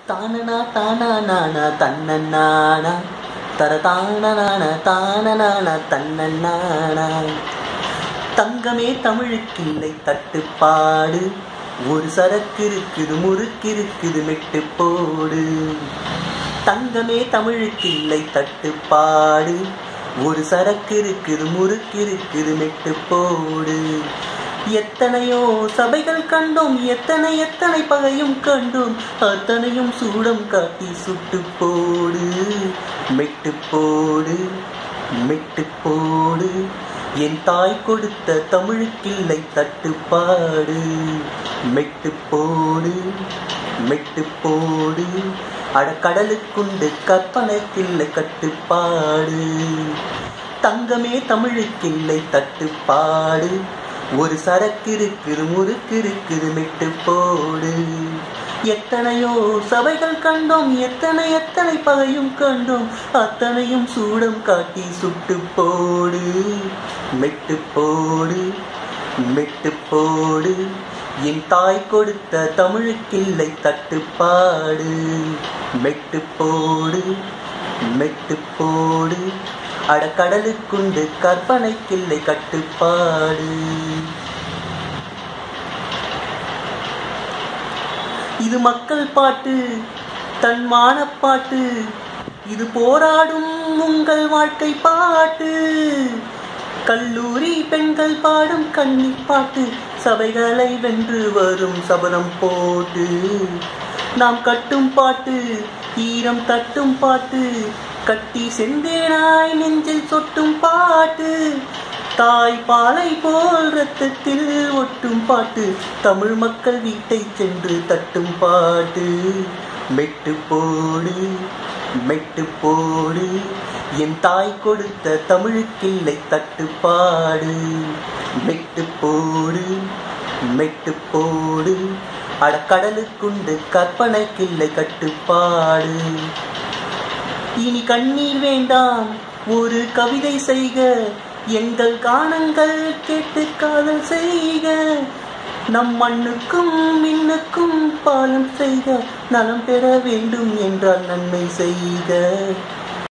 தானனா தானா நானா தன்னண்ணானா தர தானனான தானனான தன்னண்ணானா தங்கமே தமிழுக்கில்லை தட்டுப்பாடு ஒரு சரக்கு இருக்குது முறுக்கு இருக்குது மெட்டு போடு தங்கமே தமிழுக்கில்லை தட்டுப்பாடு ஒரு சரக்கு இருக்குது முறுக்கு இருக்குது மெட்டு போடு எத்தனையோ சபைகள் கண்டோம் எத்தனை எத்தனை பகையும் கண்டோம் அத்தனையும் சூடம் காட்டி சுட்டு போடு மெட்டு போடு மெட்டு போடு என் தாய் கொடுத்த தமிழுக்கில்லை தட்டுப்பாடு மெட்டு போடு மெட்டு போடு அட கடலுக்குண்டு கற்பனைக்கில்லை கட்டுப்பாடு தங்கமே தமிழுக்கில்லை தட்டுப்பாடு ஒரு சரக்கு இருக்குது முறுக்கு இருக்குது மெட்டு போடு எத்தனையோ சபைகள் கண்டோம் எத்தனை எத்தனை பகையும் கண்டோம் அத்தனையும் சூடம் காட்டி சுட்டு போடு மெட்டு போடு மெட்டு போடு என் தாய் கொடுத்த தமிழுக்கில்லை தட்டுப்பாடு மெட்டு போடு மெட்டு போடு அட கடலுக்குண்டு கற்பனைக்கில்லை கட்டுப்பாடு இது மக்கள் பாட்டு தன் மானப்பாட்டு இது போராடும் உங்கள் வாழ்க்கை பாட்டு கல்லூரி பெண்கள் பாடும் கன்னி பாட்டு சபைகளை வென்று வரும் சபதம் போட்டு நாம் கட்டும் பாட்டு ஈரம் தட்டும் பாட்டு கட்டி செந்தேனாய் நெஞ்சில் சொட்டும் பாட்டு தாய் பாலை போல் ரத்தத்தில் ஒட்டும் பாட்டு தமிழ் மக்கள் வீட்டை சென்று தட்டும் பாட்டு மெட்டு போடு மெட்டு போடு என் தாய் கொடுத்த தமிழுக்கில்லை தட்டுப்பாடு மெட்டு போடு மெட்டு போடு அட கடலுக்குண்டு கற்பனைக்கில்லை கட்டுப்பாடு இனி கண்ணீர் வேண்டாம் ஒரு கவிதை செய்க எங்கள் காணங்கள் கேட்டு காதல் செய்க நம் மண்ணுக்கும் மின்னுக்கும் பாலம் செய்க நலம் பெற வேண்டும் என்றால் நன்மை செய்க